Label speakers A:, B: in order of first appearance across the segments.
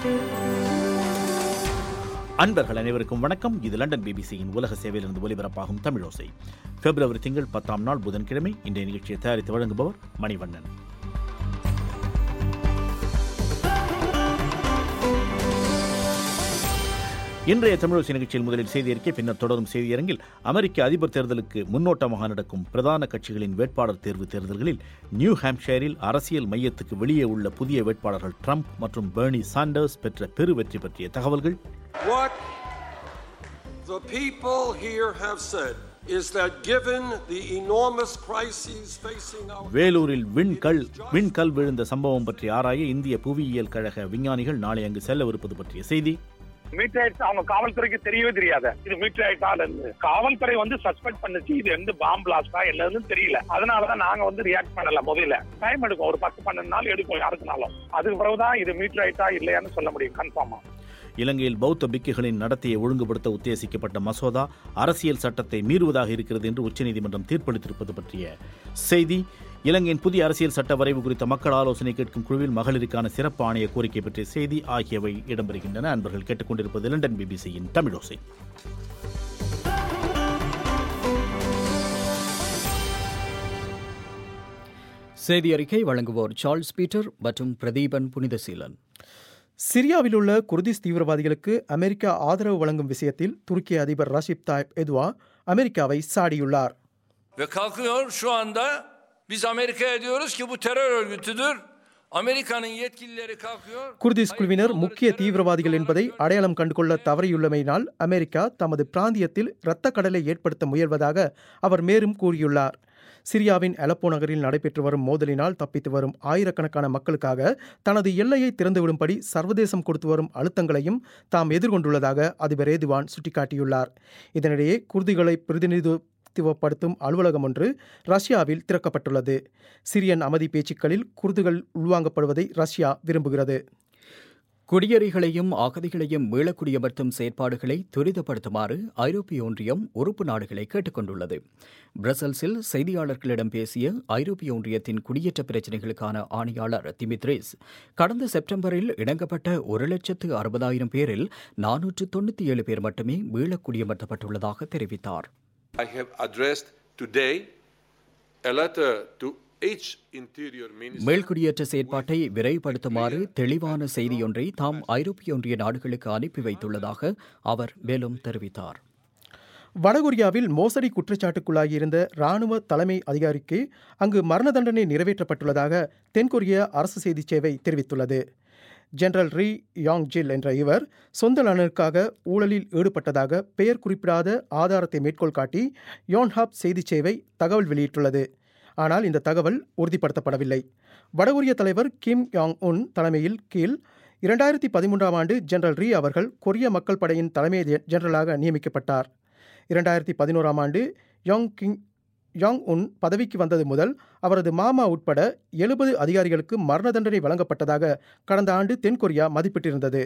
A: அன்பர்கள் அனைவருக்கும் வணக்கம் இது லண்டன் பிபிசியின் உலக சேவையிலிருந்து ஒலிபரப்பாகும் தமிழோசை பிப்ரவரி திங்கள் பத்தாம் நாள் புதன்கிழமை இன்றைய நிகழ்ச்சியை தயாரித்து வழங்குபவர் மணிவண்ணன் இன்றைய தமிழோசை நிகழ்ச்சியில் முதலில் செய்தி அறிக்கை பின்னர் தொடரும் செய்தியரங்கில் அமெரிக்க அதிபர் தேர்தலுக்கு முன்னோட்டமாக நடக்கும் பிரதான கட்சிகளின் வேட்பாளர் தேர்வு தேர்தல்களில் நியூ ஹாம்ஷயரில் அரசியல் மையத்துக்கு வெளியே உள்ள புதிய வேட்பாளர்கள் ட்ரம்ப் மற்றும் பெர்னி சாண்டர்ஸ் பெற்ற பெரு வெற்றி பற்றிய தகவல்கள்
B: What the people here have said is that given the enormous crises facing our
A: வேலூரில் விண்கல் விண்கல் விழுந்த சம்பவம் பற்றி ஆராய இந்திய புவியியல் கழக விஞ்ஞானிகள் நாளை அங்கு செல்லவிருப்பது பற்றிய செய்தி
C: மீட்டர் அவங்க காவல்துறைக்கு தெரியவே தெரியாத இது மீட்டர் இருந்து காவல்துறை வந்து சஸ்பெண்ட் பண்ணுச்சு இது வந்து பாம் பிளாஸ்டா என்னன்னு தெரியல அதனாலதான் நாங்க வந்து ரியாக்ட் பண்ணல முதல்ல டைம் எடுக்கும் ஒரு பத்து பன்னெண்டு நாள் எடுக்கும் யாருக்குனாலும் அதுக்கு பிறகுதான் இது மீட்டர் ஆயிட்டா இல்லையான்னு சொல்ல முடியும் கன்ஃபார்மா
A: இலங்கையில் பௌத்த பிக்குகளின் நடத்தையை ஒழுங்குபடுத்த உத்தேசிக்கப்பட்ட மசோதா அரசியல் சட்டத்தை மீறுவதாக இருக்கிறது என்று உச்சநீதிமன்றம் தீர்ப்பளித்திருப்பது பற்றிய செய்தி இலங்கையின் புதிய அரசியல் சட்ட வரைவு குறித்த மக்கள் ஆலோசனை கேட்கும் குழுவில் மகளிருக்கான சிறப்பு ஆணைய கோரிக்கை பற்றிய செய்தி ஆகியவை இடம்பெறுகின்றன அன்பர்கள் கேட்டுக்கொண்டிருப்பது லண்டன் பிபிசியின் தமிழோசை
D: செய்தி அறிக்கை வழங்குவோர் சார்ல்ஸ் பீட்டர் மற்றும் பிரதீபன் புனிதசீலன்
E: சிரியாவில் உள்ள குர்திஸ் தீவிரவாதிகளுக்கு அமெரிக்கா ஆதரவு வழங்கும் விஷயத்தில் துருக்கிய அதிபர் ரஷிப் தாய்ப் எதுவா அமெரிக்காவை சாடியுள்ளார்
F: Ve kalkıyor şu anda biz Amerika'ya diyoruz ki bu terör örgütüdür. Amerika'nın yetkilileri kalkıyor.
E: Kurdish குழுவினர் முக்கிய தீவிரவாதிகள் என்பதை அடையாளம் கண்டுகொள்ள தவறியுள்ளமையினால் அமெரிக்கா தமது பிராந்தியத்தில் இரத்த கடலை ஏற்படுத்த முயல்வதாக அவர் மேலும் கூறியுள்ளார் சிரியாவின் அலப்போ நகரில் நடைபெற்று வரும் மோதலினால் தப்பித்து வரும் ஆயிரக்கணக்கான மக்களுக்காக தனது எல்லையை திறந்துவிடும்படி சர்வதேசம் கொடுத்து வரும் அழுத்தங்களையும் தாம் எதிர்கொண்டுள்ளதாக அதிபர் ஏதுவான் சுட்டிக்காட்டியுள்ளார் இதனிடையே குர்திகளை பிரதிநிதித்துவப்படுத்தும் அலுவலகம் ஒன்று ரஷ்யாவில் திறக்கப்பட்டுள்ளது சிரியன் அமைதி பேச்சுக்களில் குர்துகள் உள்வாங்கப்படுவதை ரஷ்யா விரும்புகிறது
D: குடியேறிகளையும் அகதிகளையும் மீளக்குடியமர்த்தும் செயற்பாடுகளை துரிதப்படுத்துமாறு ஐரோப்பிய ஒன்றியம் உறுப்பு நாடுகளை கேட்டுக் கொண்டுள்ளது பிரசல்ஸில் செய்தியாளர்களிடம் பேசிய ஐரோப்பிய ஒன்றியத்தின் குடியேற்ற பிரச்சினைகளுக்கான ஆணையாளர் திமித்ரிஸ் கடந்த செப்டம்பரில் இணங்கப்பட்ட ஒரு லட்சத்து அறுபதாயிரம் பேரில் நானூற்று தொண்ணூற்றி ஏழு பேர் மட்டுமே மீளக்குடியமர்த்தப்பட்டுள்ளதாக தெரிவித்தார்
B: I have addressed today a letter to each interior minister
D: மேல்குடியேற்ற செயற்பாட்டை விரைவுபடுத்துமாறு தெளிவான செய்தியொன்றை தாம் ஐரோப்பிய ஒன்றிய நாடுகளுக்கு அனுப்பி வைத்துள்ளதாக அவர் மேலும் தெரிவித்தார்
E: வடகொரியாவில் மோசடி குற்றச்சாட்டுக்குள்ளாகியிருந்த ராணுவ தலைமை அதிகாரிக்கு அங்கு மரண தண்டனை நிறைவேற்றப்பட்டுள்ளதாக தென்கொரிய அரசு செய்திச் சேவை தெரிவித்துள்ளது ஜெனரல் ரீ யாங் ஜில் என்ற இவர் சொந்த நலனுக்காக ஊழலில் ஈடுபட்டதாக பெயர் குறிப்பிடாத ஆதாரத்தை மேற்கோள் காட்டி யோன்ஹாப் செய்திச் சேவை தகவல் வெளியிட்டுள்ளது ஆனால் இந்த தகவல் உறுதிப்படுத்தப்படவில்லை வடகொரிய தலைவர் கிம் யாங் உன் தலைமையில் கீழ் இரண்டாயிரத்தி பதிமூன்றாம் ஆண்டு ஜெனரல் ரீ அவர்கள் கொரிய மக்கள் படையின் தலைமை ஜெ- ஜெனரலாக நியமிக்கப்பட்டார் இரண்டாயிரத்தி பதினோராம் ஆண்டு யோங் கிங் யாங் உன் பதவிக்கு வந்தது முதல் அவரது மாமா உட்பட எழுபது அதிகாரிகளுக்கு மரண தண்டனை வழங்கப்பட்டதாக கடந்த ஆண்டு தென்கொரியா மதிப்பிட்டிருந்தது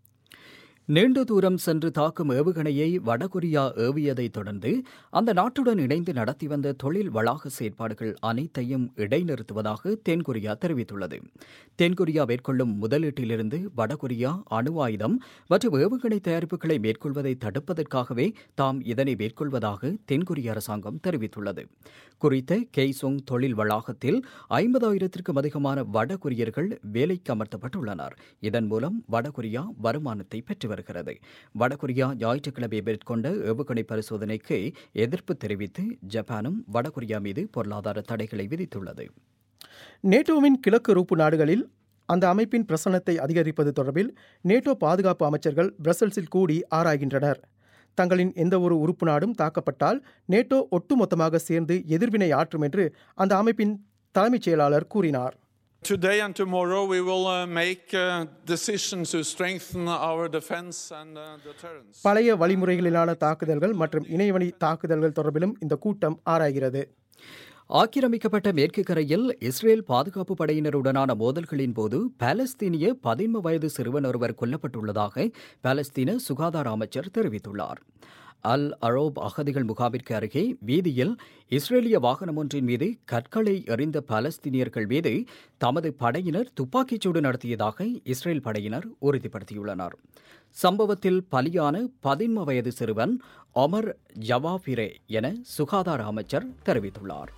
D: நீண்ட தூரம் சென்று தாக்கும் ஏவுகணையை வடகொரியா ஏவியதைத் தொடர்ந்து அந்த நாட்டுடன் இணைந்து நடத்தி வந்த தொழில் வளாக செயற்பாடுகள் அனைத்தையும் இடைநிறுத்துவதாக தென்கொரியா தெரிவித்துள்ளது தென்கொரியா மேற்கொள்ளும் முதலீட்டிலிருந்து வடகொரியா அணு ஆயுதம் மற்றும் ஏவுகணை தயாரிப்புகளை மேற்கொள்வதை தடுப்பதற்காகவே தாம் இதனை மேற்கொள்வதாக தென்கொரிய அரசாங்கம் தெரிவித்துள்ளது குறித்த கெய்சோங் தொழில் வளாகத்தில் ஐம்பதாயிரத்திற்கும் அதிகமான வடகொரியர்கள் வேலைக்கு அமர்த்தப்பட்டுள்ளனர் இதன் மூலம் வடகொரியா வருமானத்தை பெற்று வருகிறது வடகொரியா ஞாயிற்றுக்கிழமை மேற்கொண்ட ஏவுகணை பரிசோதனைக்கு எதிர்ப்பு தெரிவித்து ஜப்பானும் வடகொரியா மீது பொருளாதார தடைகளை விதித்துள்ளது
E: நேட்டோவின் கிழக்கு ரூப்பு நாடுகளில் அந்த அமைப்பின் பிரசனத்தை அதிகரிப்பது தொடர்பில் நேட்டோ பாதுகாப்பு அமைச்சர்கள் பிரசல்ஸில் கூடி ஆராய்கின்றனர் தங்களின் எந்தவொரு உறுப்பு நாடும் தாக்கப்பட்டால் நேட்டோ ஒட்டுமொத்தமாக சேர்ந்து எதிர்வினை ஆற்றும் என்று அந்த அமைப்பின் தலைமைச் செயலாளர் கூறினார்
G: Today and tomorrow, we will uh, make uh, decisions to strengthen our defense and uh, deterrence.
E: பழைய வழிமுறைகளிலான தாக்குதல்கள் மற்றும் இணையவழி தாக்குதல்கள் தொடர்பிலும் இந்த கூட்டம் ஆராய்கிறது
D: ஆக்கிரமிக்கப்பட்ட மேற்கு கரையில் இஸ்ரேல் பாதுகாப்பு படையினருடனான மோதல்களின் போது பாலஸ்தீனிய பதின்ம வயது சிறுவன் ஒருவர் கொல்லப்பட்டுள்ளதாக பாலஸ்தீன சுகாதார அமைச்சர் தெரிவித்துள்ளார் அல் அரோப் அகதிகள் முகாமிற்கு அருகே வீதியில் இஸ்ரேலிய வாகனம் ஒன்றின் மீது கற்களை எறிந்த பலஸ்தீனியர்கள் மீது தமது படையினர் துப்பாக்கிச்சூடு நடத்தியதாக இஸ்ரேல் படையினர் உறுதிப்படுத்தியுள்ளனர் சம்பவத்தில் பலியான பதின்ம வயது சிறுவன் ஒமர் ஜவாபிரே என சுகாதார அமைச்சர் தெரிவித்துள்ளார்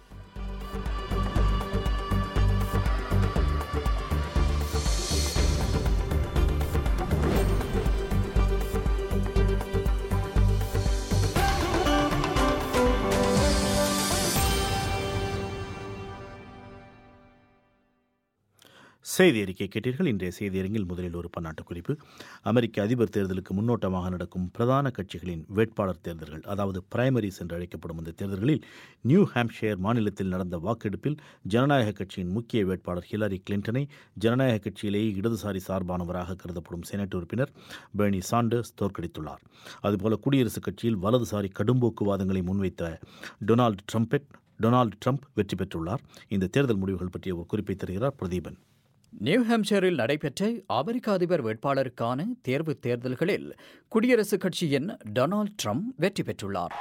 A: செய்தி அறிக்கை கேட்டீர்கள் இன்றைய செய்தி அரங்கில் முதலில் ஒரு பன்னாட்டு குறிப்பு அமெரிக்க அதிபர் தேர்தலுக்கு முன்னோட்டமாக நடக்கும் பிரதான கட்சிகளின் வேட்பாளர் தேர்தல்கள் அதாவது பிரைமரிஸ் என்று அழைக்கப்படும் இந்த தேர்தல்களில் நியூ ஹாம்ஷயர் மாநிலத்தில் நடந்த வாக்கெடுப்பில் ஜனநாயக கட்சியின் முக்கிய வேட்பாளர் ஹிலரி கிளின்டனை ஜனநாயக கட்சியிலேயே இடதுசாரி சார்பானவராக கருதப்படும் செனட் உறுப்பினர் பெர்னி சாண்டர்ஸ் தோற்கடித்துள்ளார் அதுபோல குடியரசுக் கட்சியில் வலதுசாரி கடும்போக்குவாதங்களை முன்வைத்த டொனால்டு ட்ரம்பெட் டொனால்டு ட்ரம்ப் வெற்றி பெற்றுள்ளார் இந்த தேர்தல் முடிவுகள் பற்றிய ஒரு குறிப்பை தருகிறார் பிரதீபன்
D: நியூ ஹாம்ஷரில் நடைபெற்ற அமெரிக்க அதிபர் வேட்பாளருக்கான தேர்வுத் தேர்தல்களில் குடியரசுக் கட்சியின் டொனால்ட் ட்ரம்ப் வெற்றி பெற்றுள்ளார்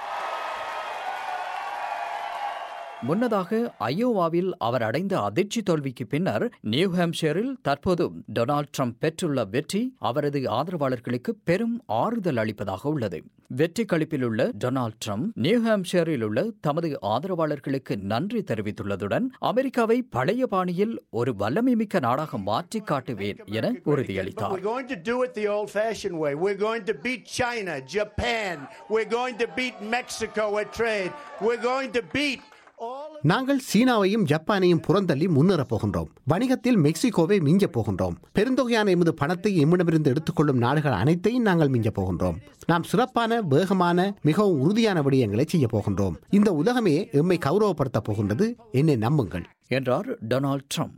D: முன்னதாக ஐயோவாவில் அவர் அடைந்த அதிர்ச்சி தோல்விக்கு பின்னர் நியூ ஹாம்ஷரில் தற்போது டொனால்ட் ட்ரம்ப் பெற்றுள்ள வெற்றி அவரது ஆதரவாளர்களுக்கு பெரும் ஆறுதல் அளிப்பதாக உள்ளது வெற்றி களிப்பில் உள்ள டொனால்ட் ட்ரம்ப் நியூ ஹாம்ஷரில் உள்ள தமது ஆதரவாளர்களுக்கு நன்றி தெரிவித்துள்ளதுடன் அமெரிக்காவை பழைய பாணியில் ஒரு வல்லமைமிக்க நாடாக மாற்றி காட்டுவேன் என உறுதியளித்தார்
H: We're going to do it the old fashioned way. We're going to beat China, Japan. We're going to beat Mexico at trade. We're going to beat all of
I: நாங்கள் சீனாவையும் ஜப்பானையும் புறந்தள்ளி முன்னேறப் போகின்றோம் வணிகத்தில் மெக்சிகோவை மிஞ்சப் போகின்றோம் பெருந்தொகையான எமது பணத்தை எம்மிடமிருந்து எடுத்துக்கொள்ளும் நாடுகள் அனைத்தையும் நாங்கள் மிஞ்சப் போகின்றோம் நாம் சிறப்பான வேகமான மிகவும் உறுதியான விடயங்களை செய்யப் போகின்றோம் இந்த உலகமே எம்மை கௌரவப்படுத்தப் போகின்றது என்னை நம்புங்கள்
D: என்றார் டொனால்ட் ட்ரம்ப்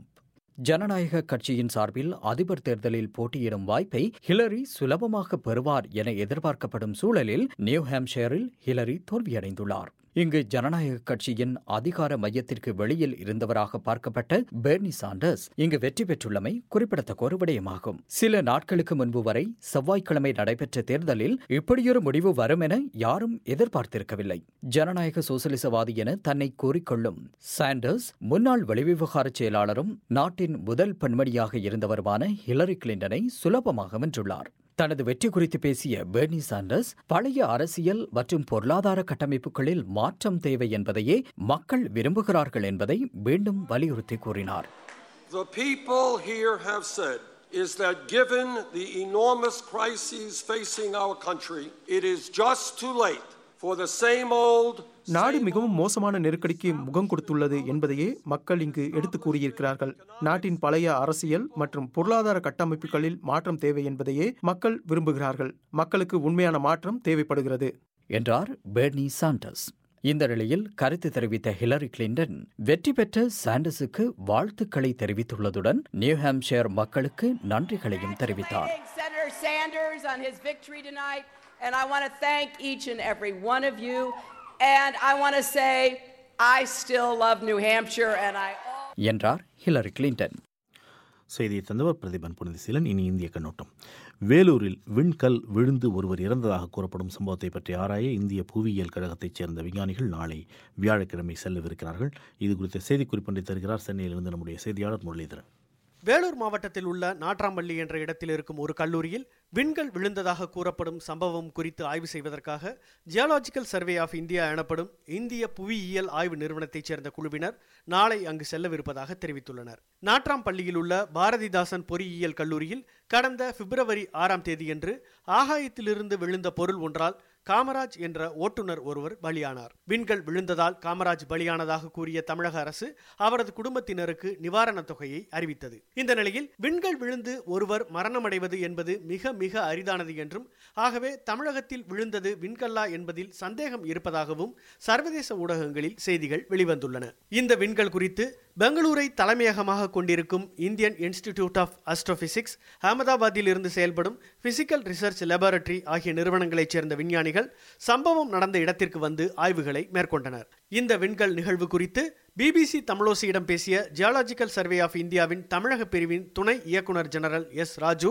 D: ஜனநாயக கட்சியின் சார்பில் அதிபர் தேர்தலில் போட்டியிடும் வாய்ப்பை ஹிலரி சுலபமாக பெறுவார் என எதிர்பார்க்கப்படும் சூழலில் நியூ ஹாம்ஷயரில் ஹிலரி தோல்வியடைந்துள்ளார் இங்கு ஜனநாயக கட்சியின் அதிகார மையத்திற்கு வெளியில் இருந்தவராக பார்க்கப்பட்ட பெர்னி சாண்டர்ஸ் இங்கு வெற்றி பெற்றுள்ளமை குறிப்பிடத்தக்க ஒரு விடயமாகும் சில நாட்களுக்கு முன்பு வரை செவ்வாய்க்கிழமை நடைபெற்ற தேர்தலில் இப்படியொரு முடிவு வரும் என யாரும் எதிர்பார்த்திருக்கவில்லை ஜனநாயக சோசலிசவாதி என தன்னை கூறிக்கொள்ளும் சாண்டர்ஸ் முன்னாள் வெளிவிவகார செயலாளரும் நாட்டின் முதல் பெண்மணியாக இருந்தவருமான ஹிலரி கிளின்டனை சுலபமாக வென்றுள்ளார் தனது வெற்றி குறித்து பேசிய பெர்னி சாண்டர்ஸ் பழைய அரசியல் மற்றும் பொருளாதார கட்டமைப்புகளில் மாற்றம் தேவை என்பதையே மக்கள் விரும்புகிறார்கள் என்பதை மீண்டும் வலியுறுத்தி கூறினார்
B: The people here have said is that given the enormous crises facing our country, it is just too late for the same old.
E: நாடு மிகவும் மோசமான நெருக்கடிக்கு முகம் கொடுத்துள்ளது என்பதையே மக்கள் இங்கு எடுத்து கூறியிருக்கிறார்கள் நாட்டின் பழைய அரசியல் மற்றும் பொருளாதார கட்டமைப்புகளில் மாற்றம் தேவை என்பதையே மக்கள் விரும்புகிறார்கள் மக்களுக்கு உண்மையான மாற்றம் தேவைப்படுகிறது
D: என்றார் பெர்னி சாண்டர்ஸ் இந்த நிலையில் கருத்து தெரிவித்த ஹிலரி கிளின்டன் வெற்றி பெற்ற சாண்டர்ஸுக்கு வாழ்த்துக்களை தெரிவித்துள்ளதுடன் நியூ ஹாம்ஷயர் மக்களுக்கு நன்றிகளையும் தெரிவித்தார்
J: Thank Senator Sanders on his victory tonight, and I want to thank each and every one of you. And I want to say, I still love New Hampshire, and I.
D: என்றார் Hillary Clinton
A: செய்தியை தந்தவர் பிரதீபன் புனிதசீலன் இனி இந்திய கண்ணோட்டம் வேலூரில் விண்கல் விழுந்து ஒருவர் இறந்ததாக கூறப்படும் சம்பவத்தை பற்றி ஆராய இந்திய புவியியல் கழகத்தைச் சேர்ந்த விஞ்ஞானிகள் நாளை வியாழக்கிழமை செல்லவிருக்கிறார்கள் இது குறித்த செய்திக்குறிப்பொன்றை தருகிறார் சென்னையிலிருந்து நம்முடைய செய்தியாளர் முரளிதரன்
K: வேலூர் மாவட்டத்தில் உள்ள நாட்ராம்பள்ளி என்ற இடத்தில் இருக்கும் ஒரு கல்லூரியில் விண்கள் விழுந்ததாக கூறப்படும் சம்பவம் குறித்து ஆய்வு செய்வதற்காக ஜியாலாஜிக்கல் சர்வே ஆஃப் இந்தியா எனப்படும் இந்திய புவியியல் ஆய்வு நிறுவனத்தைச் சேர்ந்த குழுவினர் நாளை அங்கு செல்லவிருப்பதாக தெரிவித்துள்ளனர் நாட்ராம்பள்ளியில் உள்ள பாரதிதாசன் பொறியியல் கல்லூரியில் கடந்த பிப்ரவரி ஆறாம் தேதியன்று ஆகாயத்திலிருந்து விழுந்த பொருள் ஒன்றால் காமராஜ் என்ற ஓட்டுநர் ஒருவர் பலியானார் விண்கள் விழுந்ததால் காமராஜ் பலியானதாக கூறிய தமிழக அரசு அவரது குடும்பத்தினருக்கு நிவாரணத் தொகையை அறிவித்தது இந்த நிலையில் விண்கள் விழுந்து ஒருவர் மரணமடைவது என்பது மிக மிக அரிதானது என்றும் ஆகவே தமிழகத்தில் விழுந்தது விண்கல்லா என்பதில் சந்தேகம் இருப்பதாகவும் சர்வதேச ஊடகங்களில் செய்திகள் வெளிவந்துள்ளன இந்த விண்கள் குறித்து பெங்களூரை தலைமையகமாக கொண்டிருக்கும் இந்தியன் இன்ஸ்டிடியூட் ஆஃப் அஸ்ட்ரோபிசிக்ஸ் அகமதாபாத்தில் இருந்து செயல்படும் பிசிக்கல் ரிசர்ச் லெபார்டரி ஆகிய நிறுவனங்களைச் சேர்ந்த விஞ்ஞானிகள் சம்பவம் நடந்த இடத்திற்கு வந்து ஆய்வுகளை மேற்கொண்டனர் இந்த விண்கல் நிகழ்வு குறித்து பிபிசி தமிழோசியிடம் பேசிய ஜியாலாஜிக்கல் சர்வே ஆஃப் இந்தியாவின் தமிழக பிரிவின் துணை இயக்குனர் ஜெனரல் எஸ் ராஜு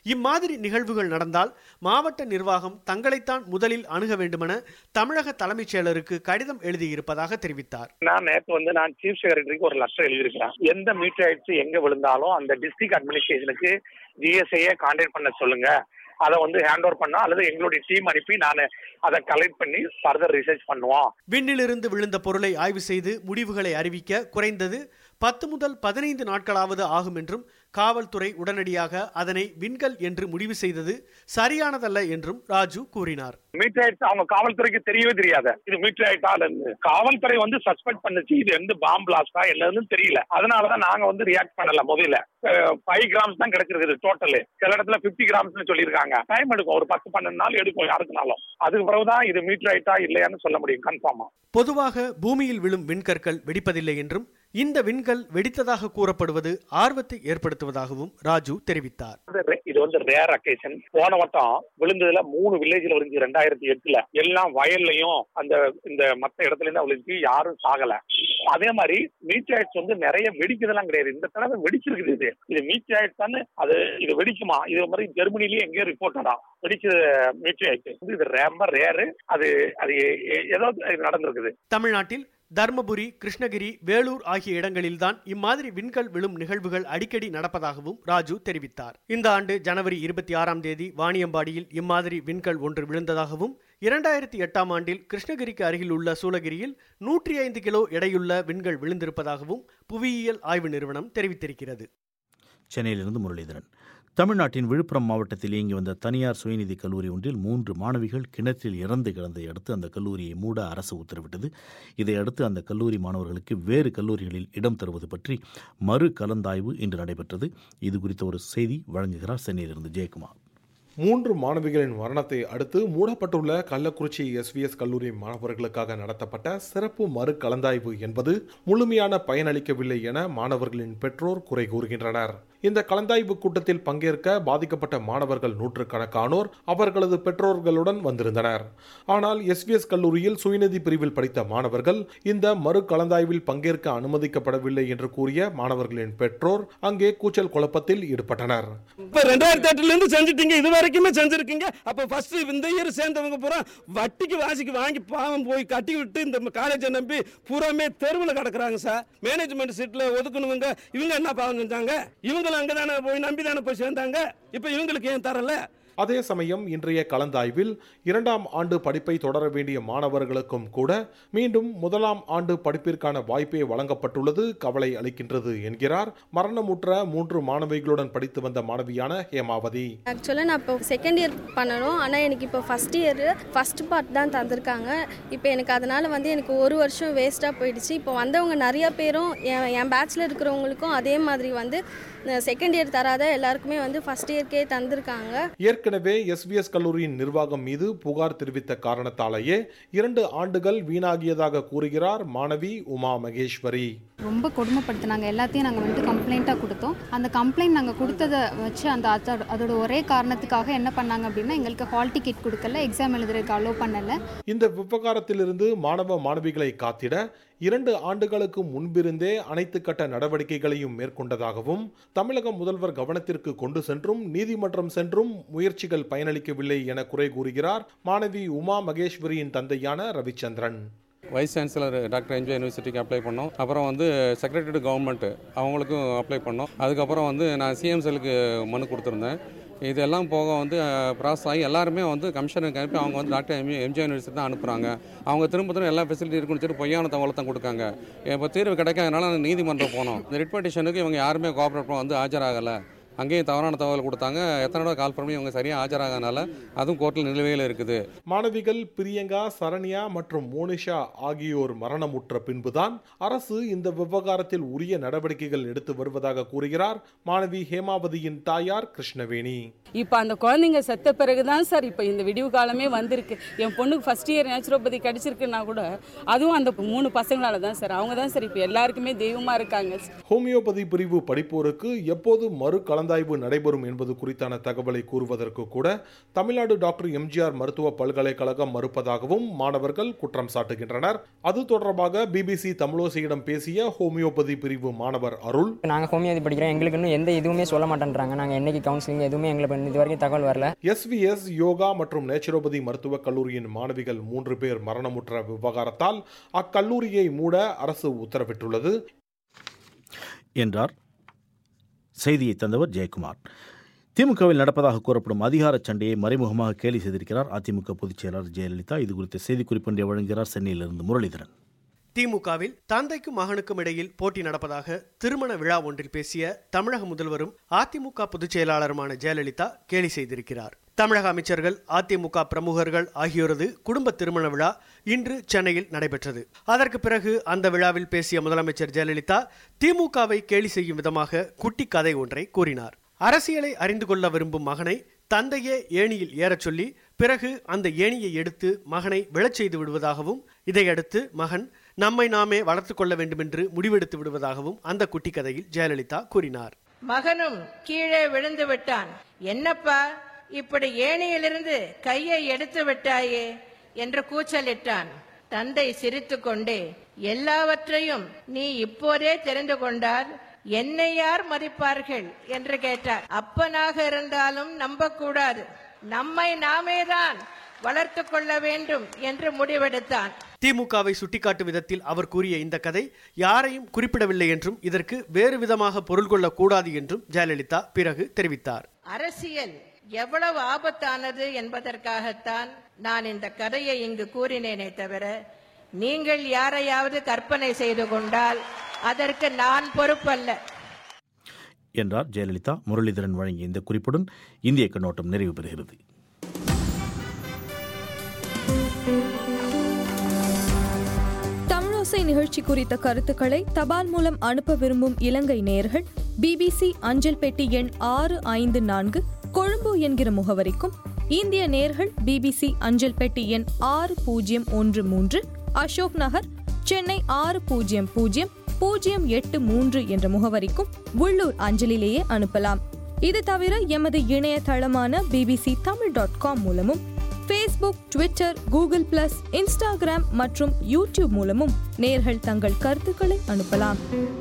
K: இம்மாதிரி நிகழ்வுகள் நடந்தால் மாவட்ட நிர்வாகம் தங்களைத்தான் முதலில் அணுக வேண்டுமென தமிழக தலைமைச் செயலருக்கு கடிதம் எழுதியிருப்பதாக தெரிவித்தார்
C: நான் நேற்று வந்து நான் சீஃப் செக்ரட்டரிக்கு ஒரு லெட்டர் எழுதியிருக்கிறேன் எந்த மீட்டர் எங்க விழுந்தாலும் அந்த டிஸ்ட்ரிக்ட் அட்மினிஸ்ட்ரேஷனுக்கு ஜிஎஸ்ஐயே கான்டாக்ட் பண்ண சொல்லுங்க அதை வந்து ஹேண்ட் ஓவர் பண்ணா அல்லது எங்களுடைய டீம் அனுப்பி நான் அதை கலெக்ட் பண்ணி ஃபர்தர் ரிசர்ச் பண்ணுவோம்
K: விண்ணிலிருந்து விழுந்த பொருளை ஆய்வு செய்து முடிவுகளை அறிவிக்க குறைந்தது பத்து முதல் பதினைந்து நாட்களாவது ஆகும் என்றும் காவல்துறை உடனடியாக அதனை விண்கல் என்று முடிவு செய்தது சரியானதல்ல என்றும் ராஜு கூறினார்
C: மீட்டர் அவங்க காவல்துறைக்கு தெரியவே தெரியாத இது மீட்டர் ஆயிட்டாலன்னு காவல்துறை வந்து சஸ்பெக்ட் பண்ணுச்சு இது எந்த பாம் பிளாஸ்டா என்னன்னு தெரியல அதனாலதான் நாங்க வந்து ரியாக்ட் பண்ணல முதல்ல ஃபைவ் கிராம்ஸ் தான் கிடைச்சிருக்குது டோட்டல் சில இடத்துல பிப்டி கிராம்ஸ்னு சொல்லியிருக்காங்க டைம் எடுக்கும் ஒரு பத்து பன்னெண்டு நாள் எடுக்கும் யாருக்குனாலும் அதுக்கு பிறகுதான் இது மீட்டர் ஆயிட்டா இல்லையான்னு சொல்ல முடியும் கன்ஃபார்மா
K: பொதுவாக பூமியில் விழும் விண்கற்கள் வெடிப்பதில்லை என்றும் இந்த விண்கல் வெடித்ததாக கூறப்படுவது ஆர்வத்தை ஏற்படுத்துவதாகவும் ராஜு தெரிவித்தார்
C: இது வந்து ரேர் அக்கேஷன் போன வட்டம் விழுந்ததுல மூணு வில்லேஜ்ல விழுந்து ரெண்டாயிரத்தி எட்டுல எல்லாம் வயல்லையும் அந்த இந்த மத்த இடத்துல இருந்து விழுந்து யாரும் சாகல அதே மாதிரி மீட்டாய்ட்ஸ் வந்து நிறைய வெடிக்கிறதெல்லாம் கிடையாது இந்த தடவை வெடிச்சிருக்குது இது இது மீட்டாய்ட்ஸ் தானே அது இது வெடிக்குமா இது மாதிரி ஜெர்மனிலேயே எங்கேயோ ரிப்போர்ட்டடா வெடிச்ச மீட்டாய்ட்ஸ் இது ரொம்ப ரேரு அது அது ஏதோ நடந்திருக்குது
K: தமிழ்நாட்டில் தர்மபுரி கிருஷ்ணகிரி வேலூர் ஆகிய இடங்களில்தான் இம்மாதிரி விண்கல் விழும் நிகழ்வுகள் அடிக்கடி நடப்பதாகவும் ராஜு தெரிவித்தார் இந்த ஆண்டு ஜனவரி இருபத்தி ஆறாம் தேதி வாணியம்பாடியில் இம்மாதிரி விண்கல் ஒன்று விழுந்ததாகவும் இரண்டாயிரத்தி எட்டாம் ஆண்டில் கிருஷ்ணகிரிக்கு அருகில் உள்ள சூளகிரியில் நூற்றி ஐந்து கிலோ எடையுள்ள விண்கல் விழுந்திருப்பதாகவும் புவியியல் ஆய்வு நிறுவனம் தெரிவித்திருக்கிறது
A: சென்னையிலிருந்து முரளிதரன் தமிழ்நாட்டின் விழுப்புரம் மாவட்டத்தில் இயங்கி வந்த தனியார் சுயநிதி கல்லூரி ஒன்றில் மூன்று மாணவிகள் கிணற்றில் இறந்து கிடந்ததை அடுத்து அந்த கல்லூரியை மூட அரசு உத்தரவிட்டது இதையடுத்து அந்த கல்லூரி மாணவர்களுக்கு வேறு கல்லூரிகளில் இடம் தருவது பற்றி மறு கலந்தாய்வு இன்று நடைபெற்றது இது குறித்த ஒரு செய்தி வழங்குகிறார் சென்னையிலிருந்து ஜெயக்குமார்
L: மூன்று மாணவிகளின் மரணத்தை அடுத்து மூடப்பட்டுள்ள கள்ளக்குறிச்சி எஸ்விஎஸ் கல்லூரி மாணவர்களுக்காக நடத்தப்பட்ட சிறப்பு மறு கலந்தாய்வு என்பது முழுமையான பயனளிக்கவில்லை என மாணவர்களின் பெற்றோர் குறை கூறுகின்றனர் இந்த கலந்தாய்வு கூட்டத்தில் பங்கேற்க பாதிக்கப்பட்ட மாணவர்கள் நூற்றுக்கணக்கானோர் அவர்களது பெற்றோர்களுடன் வந்திருந்தனர் ஆனால் எஸ்விஎஸ் கல்லூரியில் சுயநிதி பிரிவில் படித்த மாணவர்கள் இந்த மறு கலந்தாய்வில் பங்கேற்க அனுமதிக்கப்படவில்லை என்று கூறிய மாணவர்களின் பெற்றோர் அங்கே கூச்சல் குழப்பத்தில் ஈடுபட்டனர்
M: இப்ப ரெண்டாயிரத்தி எட்டுல இருந்து செஞ்சுட்டீங்க இது வரைக்குமே செஞ்சிருக்கீங்க அப்ப ஃபர்ஸ்ட் இந்த இயர் சேர்ந்தவங்க பூரா வட்டிக்கு வாசிக்கு வாங்கி பாவம் போய் கட்டி விட்டு இந்த காலேஜை நம்பி பூராமே தெருவில் கிடக்குறாங்க சார் மேனேஜ்மெண்ட் சீட்ல ஒதுக்கணுவங்க இவங்க என்ன பாவம் செஞ்சாங்க இவங்களும் அங்கதானே போய் நம்பி தானே போய் சேர்ந்தாங்க இப்ப இவங்களுக்கு ஏன் தரல
L: அதே சமயம் இன்றைய கலந்தாய்வில் இரண்டாம் ஆண்டு படிப்பை தொடர வேண்டிய மாணவர்களுக்கும் கூட மீண்டும் முதலாம் ஆண்டு படிப்பிற்கான வாய்ப்பே வழங்கப்பட்டுள்ளது கவலை அளிக்கின்றது என்கிறார் மரணமுற்ற மூன்று மாணவிகளுடன் படித்து வந்த மாணவியான ஹேமாவதி
N: ஆக்சுவலாக நான் இப்போ செகண்ட் இயர் பண்ணணும் ஆனால் எனக்கு இப்போ ஃபஸ்ட் இயர் ஃபஸ்ட் பார்ட் தான் தந்திருக்காங்க இப்போ எனக்கு அதனால் வந்து எனக்கு ஒரு வருஷம் வேஸ்ட்டாக போயிடுச்சு இப்போ வந்தவங்க நிறைய பேரும் என் என் பேட்சில் இருக்கிறவங்களுக்கும் அதே மாதிரி வந்து செகண்ட் இயர் தராத எல்லாருக்குமே வந்து ஃபஸ்ட் இயர்க்கே தந்திருக்காங்க
L: ஏற்கனவே எஸ்விஎஸ் கல்லூரியின் நிர்வாகம் மீது புகார் தெரிவித்த காரணத்தாலேயே இரண்டு ஆண்டுகள் வீணாகியதாக கூறுகிறார் மாணவி உமா மகேஸ்வரி
O: ரொம்ப கொடுமைப்படுத்தினாங்க எல்லாத்தையும் நாங்கள் வந்துட்டு கம்ப்ளைண்ட்டாக கொடுத்தோம் அந்த கம்ப்ளைண்ட் நாங்கள் கொடுத்ததை வச்சு அந்த அதோட அதோட ஒரே காரணத்துக்காக என்ன பண்ணாங்க அப்படின்னா எங்களுக்கு ஹால் டிக்கெட் கொடுக்கல எக்ஸாம் எழுதுறதுக்கு அலோவ் பண்ணலை
L: இந்த விவகாரத்திலிருந்து மாணவ மாணவிகளை காத்திட இரண்டு ஆண்டுகளுக்கு முன்பிருந்தே அனைத்து கட்ட நடவடிக்கைகளையும் மேற்கொண்டதாகவும் தமிழக முதல்வர் கவனத்திற்கு கொண்டு சென்றும் நீதிமன்றம் சென்றும் முயற்சிகள் பயனளிக்கவில்லை என குறை கூறுகிறார் மாணவி உமா மகேஸ்வரியின் தந்தையான Ravichandran
P: vice chancellor doctor MGR யூனிவர்சிட்டிக்கு அப்ளை பண்ணோம் அப்புறம் வந்து செக்ரட்டரி கவர்மெண்ட் அவங்களுக்கும் அப்ளை பண்ணோம் அதுக்கப்புறம் வந்து நான் சிஎம் செல்லுக்கு மனு கொடுத்துருந்தேன் இதெல்லாம் போக வந்து ப்ராசஸ் ஆகி எல்லாருமே வந்து கமிஷனருக்கு அனுப்பி அவங்க வந்து டாக்டர் எம் எம்ஜிஆர் யூனிவர்சிட்டி தான் அனுப்புகிறாங்க அவங்க திரும்ப திரும்ப எல்லா ஃபெசிலிட்டி இருக்குன்னு சொல்லி பொய்யான தகவலை தான் கொடுக்காங்க இப்போ தீர்வு கிடைக்காதனால நீதிமன்றம் போனோம் இந்த ரிட் பெட்டிஷனுக்கு இவங்க யாருமே கோஆப்ரேட் பண்ண வந்து ஆஜராகலை அங்கேயும் தவறான தகவல் கொடுத்தாங்க எத்தனை தடவை கால் பண்ணி இவங்க சரியாக ஆஜராகனால அதுவும் கோர்ட்டில் நிலுவையில் இருக்குது
L: மாணவிகள் பிரியங்கா சரண்யா மற்றும் மோனிஷா ஆகியோர் மரணமுற்ற பின்புதான் அரசு இந்த விவகாரத்தில் உரிய நடவடிக்கைகள் எடுத்து வருவதாக கூறுகிறார் மாணவி ஹேமாவதியின் தாயார் கிருஷ்ணவேணி
Q: இப்போ அந்த குழந்தைங்க செத்த பிறகுதான் சார் இப்போ இந்த விடிவு காலமே வந்திருக்கு என் பொண்ணுக்கு ஃபர்ஸ்ட் இயர் நேச்சுரோபதி கிடைச்சிருக்குன்னா கூட அதுவும் அந்த மூணு பசங்களால தான் சார் அவங்க தான் சார் இப்போ எல்லாருக்குமே தெய்வமா இருக்காங்க
L: ஹோமியோபதி பிரிவு படிப்போருக்கு எப்போது மறு கலந்து கலந்தாய்வு நடைபெறும் என்பது குறித்தான தகவலை கூறுவதற்கு கூட தமிழ்நாடு டாக்டர் எம்ஜிஆர் மருத்துவ பல்கலைக்கழகம் மறுப்பதாகவும் மாணவர்கள் குற்றம் சாட்டுகின்றனர் அது தொடர்பாக பிபிசி தமிழோசையிடம் பேசிய ஹோமியோபதி பிரிவு மாணவர் அருள்
R: நாங்கள் ஹோமியோபதி படிக்கிறோம் எங்களுக்கு இன்னும் எந்த இதுவுமே சொல்ல மாட்டேன்றாங்க நாங்கள் என்னைக்கு கவுன்சிலிங் எதுவுமே எங்களுக்கு இது வரைக்கும் தகவல் வரல
L: எஸ்விஎஸ் யோகா மற்றும் நேச்சுரோபதி மருத்துவக் கல்லூரியின் மாணவிகள் மூன்று பேர் மரணமுற்ற விவகாரத்தால் அக்கல்லூரியை மூட அரசு உத்தரவிட்டுள்ளது
A: என்றார் செய்தியை தந்தவர் ஜெயக்குமார் திமுகவில் நடப்பதாக கூறப்படும் அதிகார சண்டையை மறைமுகமாக கேலி செய்திருக்கிறார் அதிமுக பொதுச் செயலாளர் ஜெயலலிதா இது குறித்த செய்திக்குறிப்பொன்றை வழங்குகிறார் சென்னையிலிருந்து முரளிதரன்
K: திமுகவில் தந்தைக்கும் மகனுக்கும் இடையில் போட்டி நடப்பதாக திருமண விழா ஒன்றில் பேசிய தமிழக முதல்வரும் அதிமுக பொதுச் செயலாளருமான ஜெயலலிதா கேலி செய்திருக்கிறார் தமிழக அமைச்சர்கள் அதிமுக பிரமுகர்கள் ஆகியோரது குடும்ப திருமண விழா இன்று சென்னையில் நடைபெற்றது அதற்கு பிறகு அந்த விழாவில் பேசிய முதலமைச்சர் ஜெயலலிதா திமுகவை கேலி செய்யும் விதமாக குட்டி கதை ஒன்றை கூறினார் அரசியலை அறிந்து கொள்ள விரும்பும் மகனை தந்தையே ஏணியில் ஏறச் சொல்லி பிறகு அந்த ஏணியை எடுத்து மகனை விழச் செய்து விடுவதாகவும் இதையடுத்து மகன் நம்மை நாமே வளர்த்துக் கொள்ள வேண்டும் என்று முடிவெடுத்து விடுவதாகவும் அந்த குட்டி கதையில் ஜெயலலிதா கூறினார்
S: மகனும் கீழே விழுந்து விட்டான் என்னப்பா இப்படி ஏணியிலிருந்து கையை எடுத்து விட்டாயே என்று கூச்சலிட்டான் தந்தை சிரித்துக்கொண்டே எல்லாவற்றையும் நீ இப்போதே தெரிந்து கொண்டால் என்னை யார் மதிப்பார்கள் என்று கேட்டார் அப்பனாக இருந்தாலும் நம்பக்கூடாது நம்மை நாமேதான் வளர்த்து கொள்ள வேண்டும் என்று முடிவெடுத்தான்
K: திமுகவை சுட்டிக்காட்டும் விதத்தில் அவர் கூறிய இந்த கதை யாரையும் குறிப்பிடவில்லை என்றும் இதற்கு வேறு விதமாக பொருள் கொள்ளக்கூடாது என்றும் ஜெயலலிதா பிறகு தெரிவித்தார்
S: அரசியல் எவ்வளவு ஆபத்தானது என்பதற்காகத்தான் நான் இந்த கதையை இங்கு கூறினேனே தவிர நீங்கள் யாரையாவது கற்பனை செய்து கொண்டால் அதற்கு நான் பொறுப்பல்ல
A: என்றார் ஜெயலலிதா முரளிதரன் வழங்கிய இந்த குறிப்புடன் இந்திய கண்ணோட்டம் நிறைவு பெறுகிறது
T: தமிழோசை நிகழ்ச்சி குறித்த கருத்துக்களை தபால் மூலம் அனுப்ப விரும்பும் இலங்கை நேயர்கள் பிபிசி அஞ்சல் பெட்டி எண் ஆறு ஐந்து நான்கு கொழும்பு என்கிற முகவரிக்கும் இந்திய நேர்கள் பிபிசி அஞ்சல் பெட்டி எண் ஆறு பூஜ்ஜியம் ஒன்று மூன்று அசோக் நகர் சென்னை ஆறு பூஜ்ஜியம் பூஜ்ஜியம் பூஜ்ஜியம் எட்டு மூன்று என்ற முகவரிக்கும் உள்ளூர் அஞ்சலிலேயே அனுப்பலாம் இது தவிர எமது இணையதளமான பிபிசி தமிழ் டாட் காம் மூலமும் Facebook Twitter Google plus Instagram மற்றும் யூடியூப் மூலமும் நேர்கள் தங்கள் கருத்துக்களை அனுப்பலாம்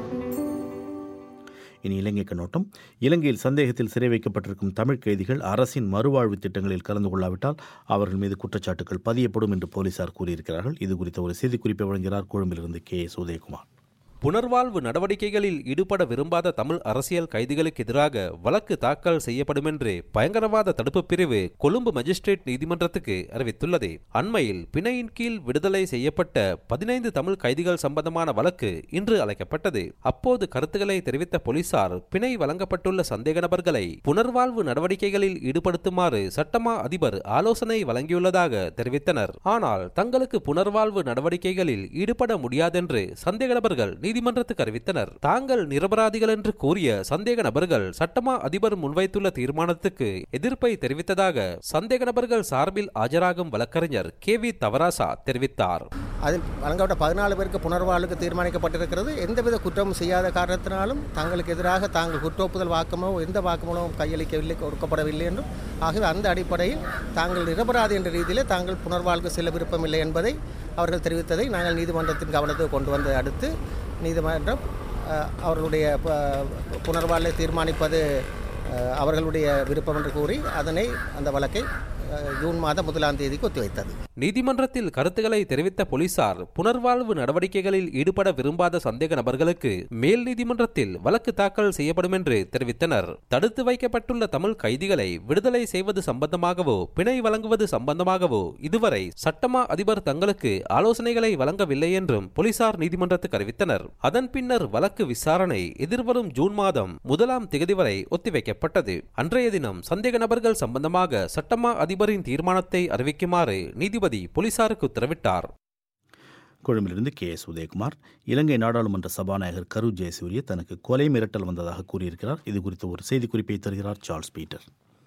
A: இனி இலங்கை கண்ணோட்டம் இலங்கையில் சந்தேகத்தில் சிறை வைக்கப்பட்டிருக்கும் தமிழ் கைதிகள் அரசின் மறுவாழ்வு திட்டங்களில் கலந்து கொள்ளாவிட்டால் அவர்கள் மீது குற்றச்சாட்டுகள் பதியப்படும் என்று போலீசார் கூறியிருக்கிறார்கள் இது குறித்த ஒரு செய்திக்குறிப்பை வழங்குகிறார் கொழும்பிலிருந்து கே எஸ் உதயகுமார்
U: புனர்வாழ்வு நடவடிக்கைகளில் ஈடுபட விரும்பாத தமிழ் அரசியல் கைதிகளுக்கு எதிராக வழக்கு தாக்கல் செய்யப்படும் என்று பயங்கரவாத தடுப்பு பிரிவு கொழும்பு மஜிஸ்ட்ரேட் நீதிமன்றத்துக்கு அறிவித்துள்ளது அண்மையில் பிணையின் கீழ் விடுதலை செய்யப்பட்ட பதினைந்து தமிழ் கைதிகள் சம்பந்தமான வழக்கு இன்று அழைக்கப்பட்டது அப்போது கருத்துக்களை தெரிவித்த போலீசார் பிணை வழங்கப்பட்டுள்ள சந்தேக நபர்களை புனர்வாழ்வு நடவடிக்கைகளில் ஈடுபடுத்துமாறு சட்டமா அதிபர் ஆலோசனை வழங்கியுள்ளதாக தெரிவித்தனர் ஆனால் தங்களுக்கு புனர்வாழ்வு நடவடிக்கைகளில் ஈடுபட முடியாதென்று சந்தேக நபர்கள் நீதிமன்றத்துக்கு அறிவித்தனர் தாங்கள் நிரபராதிகள் என்று கூறிய சந்தேக நபர்கள் சட்டமா அதிபர் முன்வைத்துள்ள தீர்மானத்துக்கு எதிர்ப்பை தெரிவித்ததாக சந்தேக நபர்கள் சார்பில் ஆஜராகும் வழக்கறிஞர் கே வி தவராசா தெரிவித்தார்
V: அதில் வழங்கப்பட்ட பதினாலு பேருக்கு புனர்வாழ்வுக்கு தீர்மானிக்கப்பட்டிருக்கிறது எந்தவித குற்றமும் செய்யாத காரணத்தினாலும் தங்களுக்கு எதிராக தாங்கள் குற்றொப்புதல் வாக்குமோ எந்த வாக்குமூலமும் கையளிக்கவில்லை கொடுக்கப்படவில்லை என்றும் ஆகவே அந்த அடிப்படையில் தாங்கள் நிரபராதி என்ற ரீதியிலே தாங்கள் புனர்வாழ்வுக்கு செல்ல விருப்பமில்லை என்பதை அவர்கள் தெரிவித்ததை நாங்கள் நீதிமன்றத்தின் கவனத்துக்கு கொண்டு வந்த அடுத்து நீதிமன்றம் அவர்களுடைய புனர்வாழ்வை தீர்மானிப்பது அவர்களுடைய விருப்பம் என்று கூறி அதனை அந்த வழக்கை ஜூன் மாதம் முதலாம் தேதிக்கு ஒத்திவைத்தது
U: நீதிமன்றத்தில் கருத்துக்களை தெரிவித்த போலீசார் புனர்வாழ்வு நடவடிக்கைகளில் ஈடுபட விரும்பாத சந்தேக நபர்களுக்கு மேல் நீதிமன்றத்தில் வழக்கு தாக்கல் செய்யப்படும் என்று தெரிவித்தனர் தடுத்து வைக்கப்பட்டுள்ள தமிழ் கைதிகளை விடுதலை செய்வது சம்பந்தமாகவோ பிணை வழங்குவது சம்பந்தமாகவோ இதுவரை சட்டமா அதிபர் தங்களுக்கு ஆலோசனைகளை வழங்கவில்லை என்றும் போலீசார் நீதிமன்றத்துக்கு அறிவித்தனர் அதன் பின்னர் வழக்கு விசாரணை எதிர்வரும் ஜூன் மாதம் முதலாம் திகதி வரை ஒத்திவைக்கப்பட்டது அன்றைய தினம் சந்தேக நபர்கள் சம்பந்தமாக சட்டமா அதிபரின் தீர்மானத்தை அறிவிக்குமாறு நீதிபதி போலீசாருக்கு உத்தரவிட்டார்
A: கொழும்பிலிருந்து கே எஸ் உதயகுமார் இலங்கை நாடாளுமன்ற சபாநாயகர் கரு ஜெயசூரிய தனக்கு கொலை மிரட்டல் வந்ததாக கூறியிருக்கிறார் இது குறித்த ஒரு செய்திக்குறிப்பை தருகிறார் சார்ல்ஸ் பீட்டர்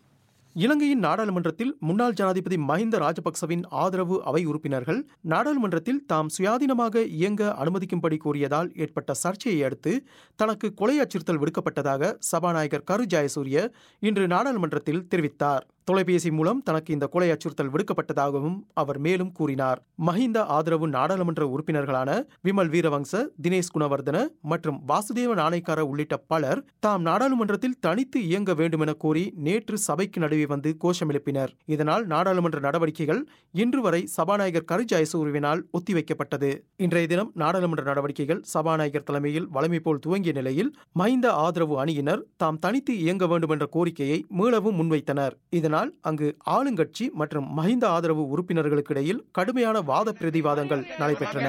E: இலங்கையின் நாடாளுமன்றத்தில் முன்னாள் ஜனாதிபதி மஹிந்த ராஜபக்சவின் ஆதரவு அவை உறுப்பினர்கள் நாடாளுமன்றத்தில் தாம் சுயாதீனமாக இயங்க அனுமதிக்கும்படி கூறியதால் ஏற்பட்ட சர்ச்சையை அடுத்து தனக்கு கொலை அச்சுறுத்தல் விடுக்கப்பட்டதாக சபாநாயகர் கரு ஜெயசூரிய இன்று நாடாளுமன்றத்தில் தெரிவித்தார் தொலைபேசி மூலம் தனக்கு இந்த கொலை அச்சுறுத்தல் விடுக்கப்பட்டதாகவும் அவர் மேலும் கூறினார் மஹிந்த ஆதரவு நாடாளுமன்ற உறுப்பினர்களான விமல் வீரவங்ச தினேஷ் குணவர்தன மற்றும் வாசுதேவ நாணயக்கார உள்ளிட்ட பலர் தாம் நாடாளுமன்றத்தில் தனித்து இயங்க வேண்டுமென கோரி நேற்று சபைக்கு நடுவே வந்து கோஷம் எழுப்பினர் இதனால் நாடாளுமன்ற நடவடிக்கைகள் இன்று வரை சபாநாயகர் கரு ஜெயசூரியவினால் ஒத்திவைக்கப்பட்டது இன்றைய தினம் நாடாளுமன்ற நடவடிக்கைகள் சபாநாயகர் தலைமையில் வழமை போல் துவங்கிய நிலையில் மஹிந்த ஆதரவு அணியினர் தாம் தனித்து இயங்க வேண்டும் என்ற கோரிக்கையை மீளவும் முன்வைத்தனர் இதனால் அங்கு ஆளுங்கட்சி மற்றும் மஹிந்த ஆதரவு உறுப்பினர்களுக்கு இடையில் கடுமையான வாத பிரதிவாதங்கள் நடைபெற்றன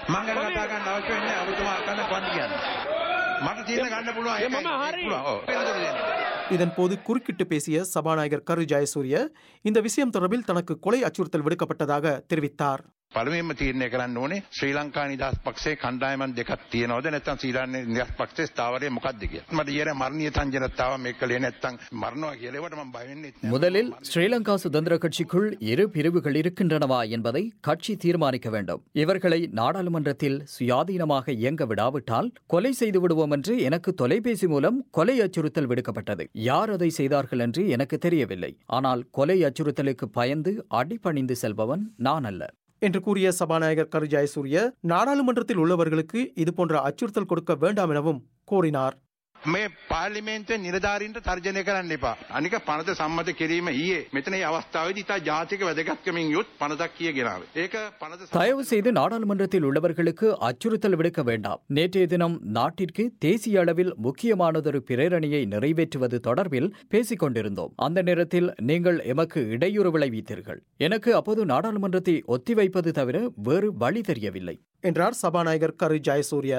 E: இதன்போது குறுக்கிட்டு பேசிய சபாநாயகர் கரு ஜெயசூரிய இந்த விஷயம் தொடர்பில் தனக்கு கொலை அச்சுறுத்தல் விடுக்கப்பட்டதாக தெரிவித்தார்
F: පළමුවෙන්ම තීරණය කරන්න ඕනේ ශ්‍රී ලංකා නිදහස් පක්ෂයේ කණ්ඩායමක් දෙකක් තියෙනවද නැත්නම් ශ්‍රී ලංකා නිදහස් පක්ෂයේ ස්ථාවරය මොකක්ද කියලා. මට ඊයේ මරණීය තංජනතාව මේක කළේ නැත්නම් මරනවා කියලා ඒවට මම බය වෙන්නේ නැහැ.
D: முதலில் ஸ்ரீலங்கா சுதந்திர கட்சிக்குள் இரு பிரிவுகள் இருக்கின்றனவா என்பதை கட்சி தீர்மானிக்க வேண்டும் இவர்களை நாடாளுமன்றத்தில் சுயாதீனமாக இயங்க விடாவிட்டால் கொலை செய்து விடுவோம் என்று எனக்கு தொலைபேசி மூலம் கொலை அச்சுறுத்தல் விடுக்கப்பட்டது யார் அதை செய்தார்கள் என்று எனக்கு தெரியவில்லை ஆனால் கொலை அச்சுறுத்தலுக்கு பயந்து அடிபணிந்து செல்பவன் நான் அல்ல
E: என்று கூறிய சபாநாயகர் கரு ஜெயசூரிய நாடாளுமன்றத்தில் உள்ளவர்களுக்கு இதுபோன்ற அச்சுறுத்தல் கொடுக்க வேண்டாம் எனவும் கோரினார்
F: මේ පාර්ලිමේන්තුවේ නිලධාරීන්ට තර්ජනය කරන්න එපා. අනික පනත සම්මත කිරීම ඊයේ මෙතන මේ අවස්ථාවේදී ඉතා ජාතික වැදගත්කමින් යුත් පනතක් කිය ගෙනාවේ. ඒක පනත
D: தயவு செய்து நாடாளுமன்றத்தில் உள்ளவர்களுக்கு அச்சுறுத்தல் விடுக்க வேண்டாம் நேற்றைய தினம் நாட்டிற்கு தேசிய அளவில் முக்கியமானதொரு பிரேரணையை நிறைவேற்றுவது தொடர்பில் பேசிக் கொண்டிருந்தோம் அந்த நேரத்தில் நீங்கள் எமக்கு இடையூறு விளைவித்தீர்கள் எனக்கு அப்போது நாடாளுமன்றத்தை ஒத்திவைப்பது தவிர வேறு வழி தெரியவில்லை
E: என்றார் சபாநாயகர் கரு ஜெயசூரிய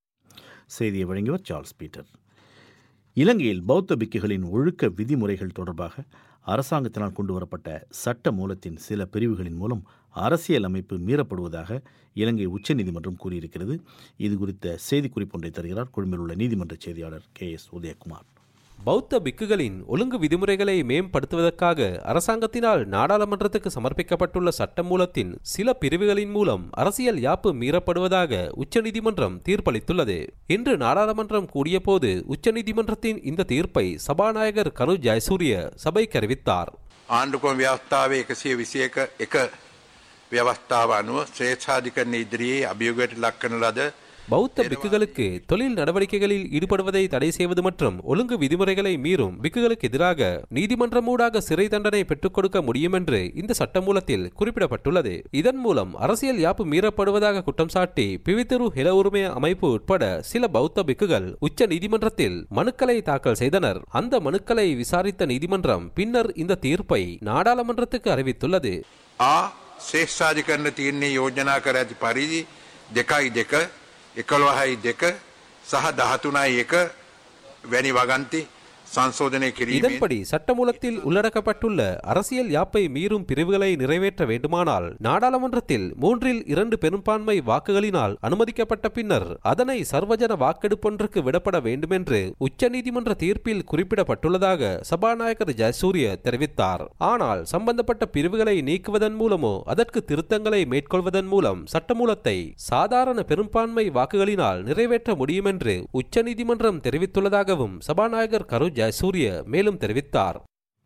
A: செய்தியை வழங்கியவர் சார்ல்ஸ் பீட்டர் இலங்கையில் பௌத்த பிக்குகளின் ஒழுக்க விதிமுறைகள் தொடர்பாக அரசாங்கத்தினால் கொண்டுவரப்பட்ட சட்ட மூலத்தின் சில பிரிவுகளின் மூலம் அரசியல் அமைப்பு மீறப்படுவதாக இலங்கை உச்சநீதிமன்றம் கூறியிருக்கிறது இது குறித்த செய்திக்குறிப்பு ஒன்றை தருகிறார் கொழும்பில் உள்ள நீதிமன்ற செய்தியாளர் கே எஸ் உதயகுமார்
U: பௌத்த பிக்குகளின் ஒழுங்கு விதிமுறைகளை மேம்படுத்துவதற்காக அரசாங்கத்தினால் நாடாளுமன்றத்துக்கு சமர்ப்பிக்கப்பட்டுள்ள சட்டமூலத்தின் சில பிரிவுகளின் மூலம் அரசியல் யாப்பு மீறப்படுவதாக உச்சநீதிமன்றம் தீர்ப்பளித்துள்ளது இன்று நாடாளுமன்றம் கூடியபோது உச்சநீதிமன்றத்தின் இந்த தீர்ப்பை சபாநாயகர் கரு ஜெயசூரிய சபைக்கு அறிவித்தார்
F: ආණ්ඩුක්‍රම ව්‍යවස්ථාවේ එකසිය විසි එක එක ව්‍යවස්ථාව අනුව ශ්‍රේෂාධිකරණ ඉදිරියේ අභියෝගයට ලක්වන ලද
U: பௌத்த பிக்குகளுக்கு தொழில் நடவடிக்கைகளில் ஈடுபடுவதை தடை செய்வது மற்றும் ஒழுங்கு விதிமுறைகளை மீறும் பிக்குகளுக்கு எதிராக நீதிமன்றமூடாக சிறை தண்டனை பெற்றுக் கொடுக்க முடியும் என்று இந்த சட்டமூலத்தில் குறிப்பிடப்பட்டுள்ளது இதன் மூலம் அரசியல் யாப்பு மீறப்படுவதாக குற்றம் சாட்டி பிவித்திரு ஹில உரிமை அமைப்பு உட்பட சில பௌத்த பிக்குகள் உச்ச நீதிமன்றத்தில் மனுக்களை தாக்கல் செய்தனர் அந்த மனுக்களை விசாரித்த நீதிமன்றம் பின்னர் இந்த தீர்ப்பை நாடாளுமன்றத்துக்கு அறிவித்துள்ளது
F: ආ ශ්‍රේෂ්ඨාධිකරණ තියන්නේ යෝජනා කර ඇති පරිදි දෙකයි දෙක එකළොහයි දෙක සහ දහතුනයි එක වැනි වගන්ති සංශෝධනය කිරීමේ
U: இதன்படி சட்டமூலத்தில் உள்ளடக்கப்பட்டுள்ள அரசியல் யாப்பை மீறும் பிரிவுகளை நிறைவேற்ற வேண்டுமானால் நாடாளுமன்றத்தில் மூன்றில் இரண்டு பெரும்பான்மை வாக்குகளினால் அனுமதிக்கப்பட்ட பின்னர் அதனை சர்வஜன வாக்கெடுப்பொன்றுக்கு விடப்பட வேண்டுமென்று உச்சநீதிமன்ற தீர்ப்பில் குறிப்பிடப்பட்டுள்ளதாக சபாநாயகர் ஜெயசூரிய தெரிவித்தார் ஆனால் சம்பந்தப்பட்ட பிரிவுகளை நீக்குவதன் மூலமோ அதற்கு திருத்தங்களை மேற்கொள்வதன் மூலம் சட்டமூலத்தை சாதாரண பெரும்பான்மை வாக்குகளினால் நிறைவேற்ற முடியும் என்று உச்சநீதிமன்றம் தெரிவித்துள்ளதாகவும் சபாநாயகர் கரு ஜெயசூரிய மேலும் தெரிவித்தார்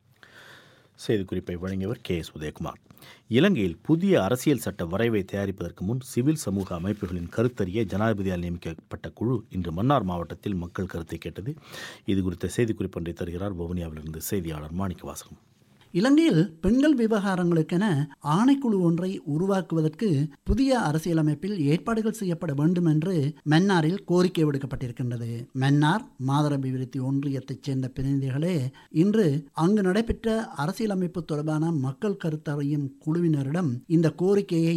A: செய்திக்குறிப்பை வழங்கியவர் கே எஸ் உதயகுமார் இலங்கையில் புதிய அரசியல் சட்ட வரைவை தயாரிப்பதற்கு முன் சிவில் சமூக அமைப்புகளின் கருத்தறிய ஜனாதிபதியால் நியமிக்கப்பட்ட குழு இன்று மன்னார் மாவட்டத்தில் மக்கள் கருத்தை கேட்டது இது குறித்த செய்திக்குறிப்பு ஒன்றை தருகிறார் வவுனியாவிலிருந்து செய்தியாளர் மாணிக்கவாசகம்
G: இலங்கையில் பெண்கள் விவகாரங்களுக்கென ஆணைக்குழு ஒன்றை உருவாக்குவதற்கு புதிய அரசியலமைப்பில் ஏற்பாடுகள் செய்யப்பட வேண்டும் என்று மன்னாரில் கோரிக்கை விடுக்கப்பட்டிருக்கின்றது மன்னார் மாதர அபிவிருத்தி ஒன்றியத்தைச் சேர்ந்த பிரதிநிதிகளே இன்று அங்கு நடைபெற்ற அரசியலமைப்பு தொடர்பான மக்கள் கருத்தறியும் குழுவினரிடம் இந்த கோரிக்கையை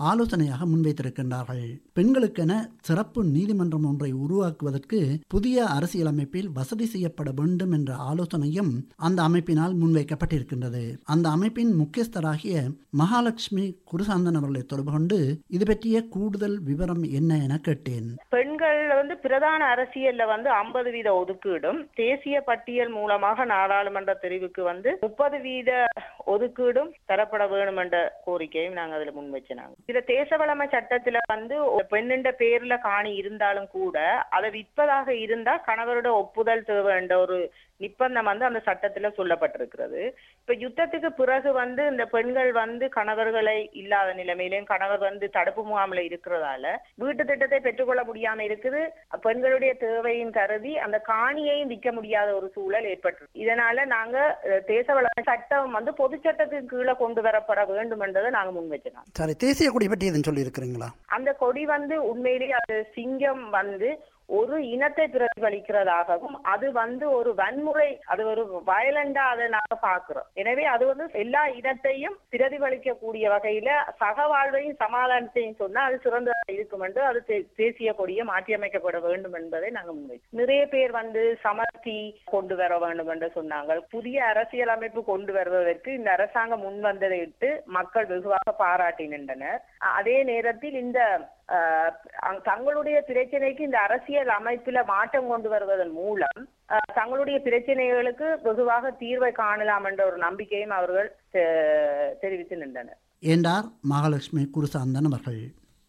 G: ஆலோசனையாக முன்வைத்திருக்கின்றார்கள் பெண்களுக்கென சிறப்பு நீதிமன்றம் ஒன்றை உருவாக்குவதற்கு புதிய அரசியலமைப்பில் வசதி செய்யப்பட வேண்டும் என்ற ஆலோசனையும் அந்த அமைப்பினால் முன்வைக்கப்பட்டிருக்கின்றது அந்த அமைப்பின் முக்கியஸ்தராகிய மகாலட்சுமி குருசாந்தன் அவர்களை தொடர்பு கொண்டு இது பற்றிய கூடுதல் விவரம் என்ன என கேட்டேன்
H: பெண்கள் வந்து பிரதான அரசியல்ல வந்து ஐம்பது வீத ஒதுக்கீடும் தேசிய பட்டியல் மூலமாக நாடாளுமன்ற தெரிவுக்கு வந்து முப்பது வீத ஒதுக்கீடும் தரப்பட வேணும் என்ற கோரிக்கையும் நாங்க அதுல முன் வச்சினாங்க இதுல தேசவளம சட்டத்துல வந்து ஒரு பெண்ணின்ற பேர்ல காணி இருந்தாலும் கூட அதை விற்பதாக இருந்தா கணவரோட ஒப்புதல் தேவை என்ற ஒரு நிப்பந்தம் வந்து அந்த சட்டத்துல சொல்லப்பட்டிருக்கிறது இப்ப யுத்தத்துக்கு பிறகு வந்து இந்த பெண்கள் வந்து கணவர்களை இல்லாத நிலைமையிலும் கணவர் வந்து தடுப்பு முகாமில் இருக்கிறதால வீட்டு திட்டத்தை பெற்றுக்கொள்ள முடியாம இருக்குது பெண்களுடைய தேவையின் கருதி அந்த காணியையும் விற்க முடியாத ஒரு சூழல் ஏற்பட்டு இதனால நாங்க அஹ், தேச வள சட்டம் வந்து பொது சட்டத்துக்கு கீழே கொண்டு வரப்பட வேண்டும் என்றதை நாங்க முன் வச்சினோம்
G: சரி தேசிய கொடி பற்றி எதுவும் சொல்லி இருக்கிறீங்களா
H: அந்த கொடி வந்து உண்மையிலேயே அது சிங்கம் வந்து ஒரு இனத்தை பிரதிபலிக்கிறதாகவும் அது வந்து ஒரு வன்முறை அது ஒரு வயலண்டா அதை நாங்க பாக்குறோம் எனவே அது வந்து எல்லா இனத்தையும் பிரதிபலிக்க கூடிய வகையில சகவாழ்வையும் சமாதானத்தையும் சொன்னா அது சிறந்ததாக இருக்கும் என்று அது தே- தேசிய கொடியை மாற்றியமைக்கப்பட வேண்டும் என்பதை நாங்க முன்வைச்சோம் நிறைய பேர் வந்து சமர்த்தி கொண்டு வர வேண்டும் என்று சொன்னாங்க புதிய அரசியலமைப்பு கொண்டு வருவதற்கு இந்த அரசாங்கம் முன் வந்ததை இட்டு மக்கள் வெகுவாக பாராட்டி நின்றனர் அ- அதே நேரத்தில் இந்த அஹ், அங்- தங்களுடைய பிரச்சனைக்கு இந்த அரசியல் அமைப்புல மாற்றம் கொண்டு வருவதன் மூலம் அஹ், தங்களுடைய பிரச்சனைகளுக்கு வெகுவாக தீர்வை காணலாம் என்ற ஒரு நம்பிக்கையும் அவர்கள் தெ- தெரிவித்து நின்றனர்
G: என்றார் மகாலட்சுமி குருசாந்தன் அவர்கள்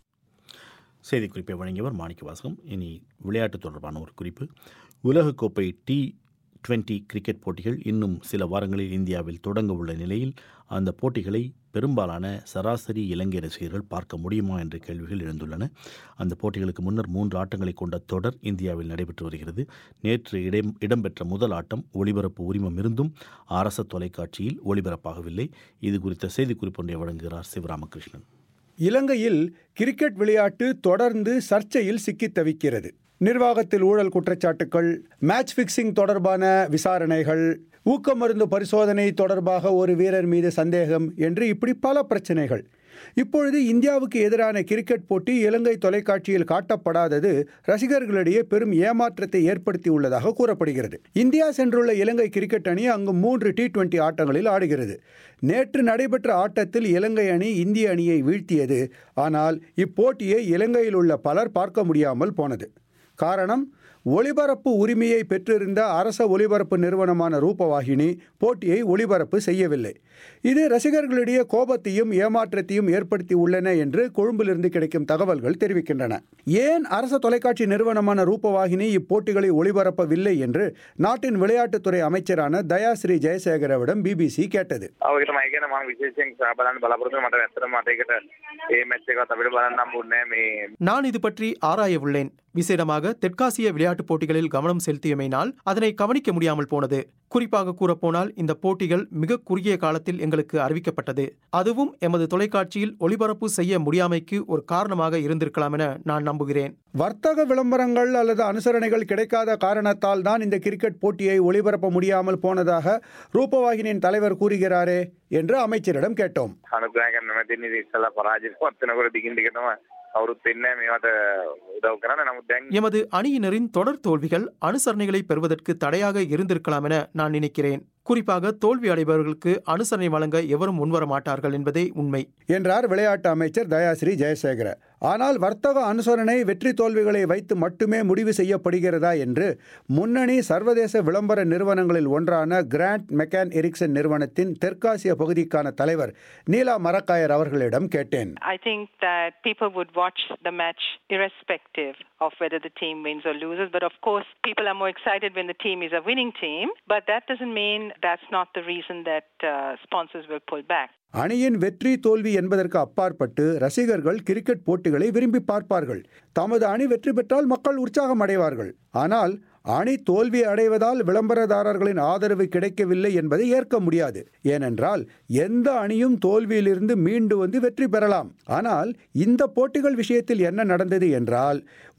A: செய்திக்குறிப்பை வழங்கியவர் மாணிக்க வாசகம் இனி விளையாட்டு தொடர்பான ஒரு குறிப்பு உலகக்கோப்பை டி டுவெண்டி கிரிக்கெட் போட்டிகள் இன்னும் சில வாரங்களில் இந்தியாவில் தொடங்க உள்ள நிலையில் அந்த போட்டிகளை பெரும்பாலான சராசரி இலங்கை ரசிகர்கள் பார்க்க முடியுமா என்ற கேள்விகள் எழுந்துள்ளன அந்த போட்டிகளுக்கு முன்னர் மூன்று ஆட்டங்களை கொண்ட தொடர் இந்தியாவில் நடைபெற்று வருகிறது நேற்று இடம் இடம்பெற்ற முதல் ஆட்டம் ஒளிபரப்பு உரிமம் இருந்தும் அரச தொலைக்காட்சியில் ஒளிபரப்பாகவில்லை இது குறித்த செய்திக்குறிப்பு ஒன்றை வழங்குகிறார் சிவராமகிருஷ்ணன்
I: இலங்கையில் கிரிக்கெட் விளையாட்டு தொடர்ந்து சர்ச்சையில் சிக்கித் தவிக்கிறது நிர்வாகத்தில் ஊழல் குற்றச்சாட்டுகள் மேட்ச் ஃபிக்சிங் தொடர்பான விசாரணைகள் ஊக்கமருந்து பரிசோதனை தொடர்பாக ஒரு வீரர் மீது சந்தேகம் என்று இப்படி பல பிரச்சனைகள் இப்பொழுது இந்தியாவுக்கு எதிரான கிரிக்கெட் போட்டி இலங்கை தொலைக்காட்சியில் காட்டப்படாதது ரசிகர்களிடையே பெரும் ஏமாற்றத்தை ஏற்படுத்தியுள்ளதாக கூறப்படுகிறது இந்தியா சென்றுள்ள இலங்கை கிரிக்கெட் அணி அங்கு மூன்று டி டுவெண்டி ஆட்டங்களில் ஆடுகிறது நேற்று நடைபெற்ற ஆட்டத்தில் இலங்கை அணி இந்திய அணியை வீழ்த்தியது ஆனால் இப்போட்டியை இலங்கையில் உள்ள பலர் பார்க்க முடியாமல் போனது காரணம் ஒளிபரப்பு உரிமையை பெற்றிருந்த அரச ஒளிபரப்பு நிறுவனமான ரூபவாகினி போட்டியை ஒளிபரப்பு செய்யவில்லை இது ரசிகர்களிடையே கோபத்தையும் ஏமாற்றத்தையும் ஏற்படுத்தி உள்ளன என்று கொழும்பிலிருந்து கிடைக்கும் தகவல்கள் தெரிவிக்கின்றன ஏன் அரச தொலைக்காட்சி நிறுவனமான ரூபவாகினி இப்போட்டிகளை ஒளிபரப்பவில்லை என்று நாட்டின் விளையாட்டுத்துறை அமைச்சரான தயாஸ்ரீ ஜெயசேகரவிடம் பிபிசி கேட்டது
W: ඔකට මයිගන මම විශේෂයෙන් බලන්න බලාපොරොත්තු මට ඇත්තටම මට ඒකට ඒ මැච් එකත් අපිට බලන්න හම්බුන්නේ නැහැ මේ
E: நான் இது பற்றி ஆராய உள்ளேன் விசேடமாக தெற்காசிய விளையாட்டுப் போட்டிகளில் கவனம் செலுத்தியமையினால் அதனை கவனிக்க முடியாமல் போனது குறிப்பாக கூறப்போனால் இந்த போட்டிகள் மிக குறுகிய காலத்தில் எங்களுக்கு அறிவிக்கப்பட்டது அதுவும் எமது தொலைக்காட்சியில் ஒளிபரப்பு செய்ய முடியாமைக்கு ஒரு காரணமாக இருந்திருக்கலாம் என நான் நம்புகிறேன்
I: வர்த்தக விளம்பரங்கள் அல்லது அனுசரணைகள் கிடைக்காத காரணத்தால் தான் இந்த கிரிக்கெட் போட்டியை ஒளிபரப்ப முடியாமல் போனதாக ரூபவாகினியின் தலைவர் கூறுகிறாரே என்று அமைச்சரிடம் கேட்டோம்
W: අනුග්‍රහ කරන්න නැතිනේ ඉස්සලා පරාජයට පත් වෙනකොට දිගින් දිගටම කවුරුත් වෙන්නේ නැහැ මේවට උදව් කරන්න. නමුත් දැන්
E: எமது அணியினரின் தொடர் தோல்விகள் அனுசரணைகளை பெறுவதற்கு தடையாக இருந்திருக்கலாம் என நான் நினைக்கிறேன் குறிப்பாக தோல்வி அடைபவர்களுக்கு அனுசரணை வழங்க எவரும் முன்வர மாட்டார்கள் என்பதே உண்மை
I: என்றார் விளையாட்டு அமைச்சர் தயாஸ்ரீ ஜெயசேகர ஆனால் வர்த்தக அனுசரணை வெற்றி தோல்விகளை வைத்து மட்டுமே முடிவு செய்யப்படுகிறதா என்று முன்னணி சர்வதேச விளம்பர நிறுவனங்களில் ஒன்றான கிராண்ட் மெக்கான் எரிக்சன் நிறுவனத்தின் தெற்காசிய பகுதிக்கான தலைவர் நீலா மரக்காயர் அவர்களிடம் கேட்டேன்
X: I think that people would watch the match irrespective of whether the team wins or loses. But of course, people are more excited when the team is a winning team. But that doesn't mean that's not the reason that uh, sponsors will pull back.
I: அணியின் வெற்றி தோல்வி என்பதற்கு அப்பாற்பட்டு ரசிகர்கள் cricket போட்டிகளை விரும்பி பார்ப்பார்கள் தமது அணி வெற்றி பெற்றால் மக்கள் உற்சாகம் அடைவார்கள் ஆனால் அணி தோல்வி அடைவதால் விளம்பரதாரர்களின் ஆதரவு கிடைக்கவில்லை என்பதை ஏற்க முடியாது ஏனென்றால் எந்த அணியும் தோல்வியிலிருந்து மீண்டு வந்து வெற்றி பெறலாம் ஆனால் இந்த போட்டிகள் விஷயத்தில் என்ன நடந்தது என்றால்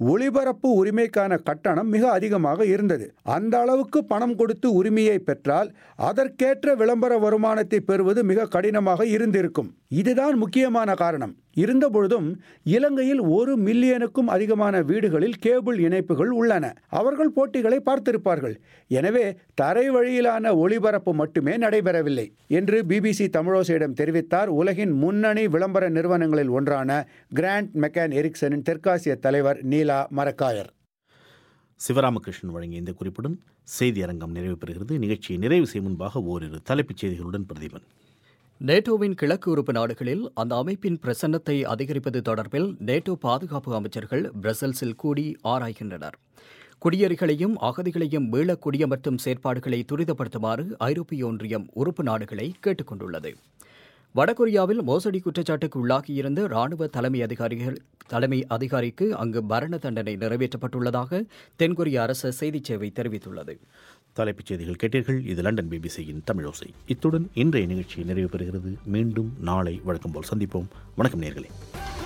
I: ஒளிபரப்பு உரிமைக்கான கட்டணம் மிக அதிகமாக இருந்தது அந்த அளவுக்கு பணம் கொடுத்து உரிமையை பெற்றால் அதற்கேற்ற விளம்பர வருமானத்தை பெறுவது மிக கடினமாக இருந்திருக்கும் இதுதான் முக்கியமான காரணம் இருந்தபொழுதும் இலங்கையில் ஒரு மில்லியனுக்கும் அதிகமான வீடுகளில் கேபிள் இணைப்புகள் உள்ளன அவர்கள் போட்டிகளை பார்த்திருப்பார்கள் எனவே தரை வழியிலான ஒளிபரப்பு மட்டுமே நடைபெறவில்லை என்று பிபிசி தமிழோசையிடம் தெரிவித்தார் உலகின் முன்னணி விளம்பர நிறுவனங்களில் ஒன்றான கிராண்ட் மெக்கான் எரிக்சனின் தெற்காசிய தலைவர் நீலா மரக்காயர்
A: சிவராமகிருஷ்ணன் வழங்கிய இந்த குறிப்புடன் செய்தி அரங்கம் நிறைவு பெறுகிறது நிகழ்ச்சியை நிறைவு செய்யும் முன்பாக ஓரிரு தலைப்புச் செய்திகளுடன் பிரதீபன்
D: நேட்டோவின் கிழக்கு உறுப்பு நாடுகளில் அந்த அமைப்பின் பிரசன்னத்தை அதிகரிப்பது தொடர்பில் நேட்டோ பாதுகாப்பு அமைச்சர்கள் பிரசல்ஸில் கூடி ஆராய்கின்றனர் குடியேறிகளையும் அகதிகளையும் மீள குடியமர்த்தும் செயற்பாடுகளை துரிதப்படுத்துமாறு ஐரோப்பிய ஒன்றியம் உறுப்பு நாடுகளை கேட்டுக் கொண்டுள்ளது வடகொரியாவில் மோசடி குற்றச்சாட்டுக்கு உள்ளாகியிருந்த ராணுவ தலைமை அதிகாரிகள் தலைமை அதிகாரிக்கு அங்கு மரண தண்டனை நிறைவேற்றப்பட்டுள்ளதாக தென்கொரிய அரசு செய்திச் சேவை தெரிவித்துள்ளது
A: தலைப்புச் செய்திகள் கேட்டீர்கள் இது லண்டன் பிபிசியின் தமிழோசை இத்துடன் இன்றைய நிகழ்ச்சி நிறைவு பெறுகிறது மீண்டும் நாளை வழக்கம் போல் சந்திப்போம் வணக்கம் நேர்களே